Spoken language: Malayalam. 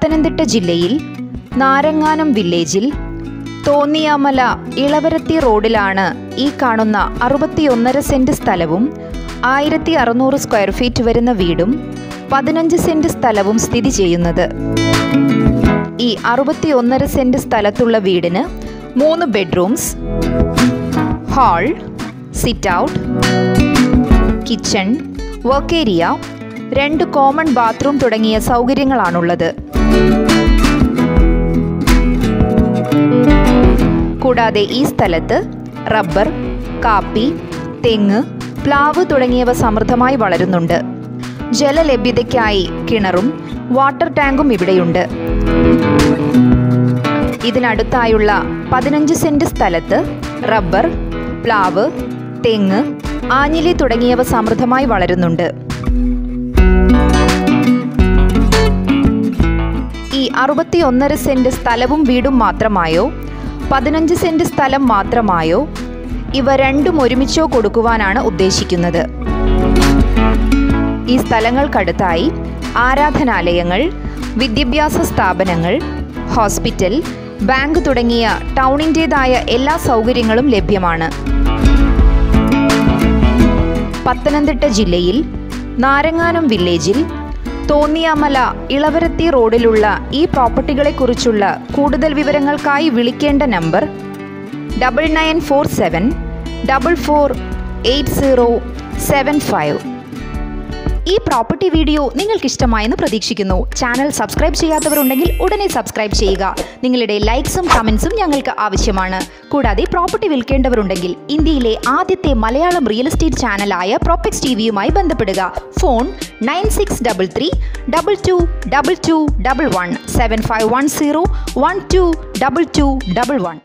പത്തനംതിട്ട ജില്ലയിൽ നാരങ്ങാനം വില്ലേജിൽ തോന്നിയാമല ഇളവരത്തി റോഡിലാണ് ഈ കാണുന്ന അറുപത്തിയൊന്നര സെന്റ് സ്ഥലവും ആയിരത്തി അറുന്നൂറ് സ്ക്വയർ ഫീറ്റ് വരുന്ന വീടും പതിനഞ്ച് സെന്റ് സ്ഥലവും സ്ഥിതി ചെയ്യുന്നത് ഈ അറുപത്തിയൊന്നര സെന്റ് സ്ഥലത്തുള്ള വീടിന് മൂന്ന് bedrooms hall sit out kitchen work area രണ്ട് കോമൺ ബാത്റൂം തുടങ്ങിയ സൗകര്യങ്ങളാണുള്ളത് കൂടാതെ ഈ സ്ഥലത്ത് റബ്ബർ കാപ്പി തെങ്ങ് പ്ലാവ് തുടങ്ങിയവ സമൃദ്ധമായി വളരുന്നുണ്ട് ജലലഭ്യതയ്ക്കായി കിണറും വാട്ടർ ടാങ്കും ഇവിടെയുണ്ട് ഇതിനടുത്തായുള്ള പതിനഞ്ച് സെന്റ് സ്ഥലത്ത് റബ്ബർ പ്ലാവ് തെങ്ങ് ആഞ്ഞിലി തുടങ്ങിയവ സമൃദ്ധമായി വളരുന്നുണ്ട് ഈ അറുപത്തിയൊന്നര സെന്റ് സ്ഥലവും വീടും മാത്രമായോ പതിനഞ്ച് സെന്റ് സ്ഥലം മാത്രമായോ ഇവ രണ്ടും ഒരുമിച്ചോ കൊടുക്കുവാനാണ് ഉദ്ദേശിക്കുന്നത് ഈ സ്ഥലങ്ങൾക്കടുത്തായി ആരാധനാലയങ്ങൾ വിദ്യാഭ്യാസ സ്ഥാപനങ്ങൾ ഹോസ്പിറ്റൽ ബാങ്ക് തുടങ്ങിയ ടൗണിൻ്റേതായ എല്ലാ സൗകര്യങ്ങളും ലഭ്യമാണ് പത്തനംതിട്ട ജില്ലയിൽ നാരങ്ങാനം വില്ലേജിൽ തോന്നിയാമല ഇളവരത്തി റോഡിലുള്ള ഈ പ്രോപ്പർട്ടികളെക്കുറിച്ചുള്ള കൂടുതൽ വിവരങ്ങൾക്കായി വിളിക്കേണ്ട number double nine four seven double four eight zero seven five ഈ പ്രോപ്പർട്ടി വീഡിയോ നിങ്ങൾക്ക് ഇഷ്ടമായെന്ന് പ്രതീക്ഷിക്കുന്നു ചാനൽ സബ്സ്ക്രൈബ് ചെയ്യാത്തവരുണ്ടെങ്കിൽ ഉടനെ സബ്സ്ക്രൈബ് ചെയ്യുക നിങ്ങളുടെ ലൈക്സും കമൻസും ഞങ്ങൾക്ക് ആവശ്യമാണ് കൂടാതെ പ്രോപ്പർട്ടി വിൽക്കേണ്ടവരുണ്ടെങ്കിൽ ഇന്ത്യയിലെ ആദ്യത്തെ മലയാളം റിയൽ എസ്റ്റേറ്റ് ചാനലായ പ്രോപ്പക്സ് ടി വിയുമായി ബന്ധപ്പെടുക phone nine six double three double two double two double one seven five one zero one two double two double one